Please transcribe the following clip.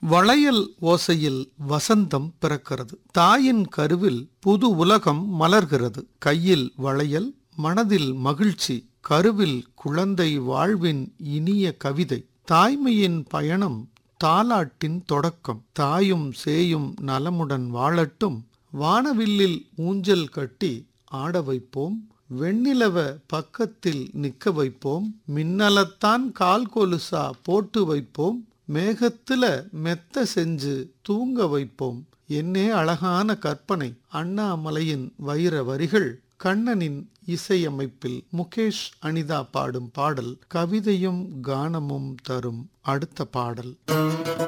வளையல் ஓசையில் வசந்தம் பிறக்கிறது தாயின் கருவில் புது உலகம் மலர்கிறது கையில் வளையல் மனதில் மகிழ்ச்சி கருவில் குழந்தை வாழ்வின் இனிய கவிதை தாய்மையின் பயணம் தாலாட்டின் தொடக்கம் தாயும் சேயும் நலமுடன் வாழட்டும் வானவில்லில் ஊஞ்சல் கட்டி ஆட வைப்போம் வெண்ணிலவ பக்கத்தில் நிக்க வைப்போம் மின்னலத்தான் கால் கொலுசா போட்டு வைப்போம் மேகத்துல மெத்த செஞ்சு தூங்க வைப்போம் என்னே அழகான கற்பனை அண்ணாமலையின் வைர வரிகள் கண்ணனின் இசையமைப்பில் முகேஷ் அனிதா பாடும் பாடல் கவிதையும் கானமும் தரும் அடுத்த பாடல்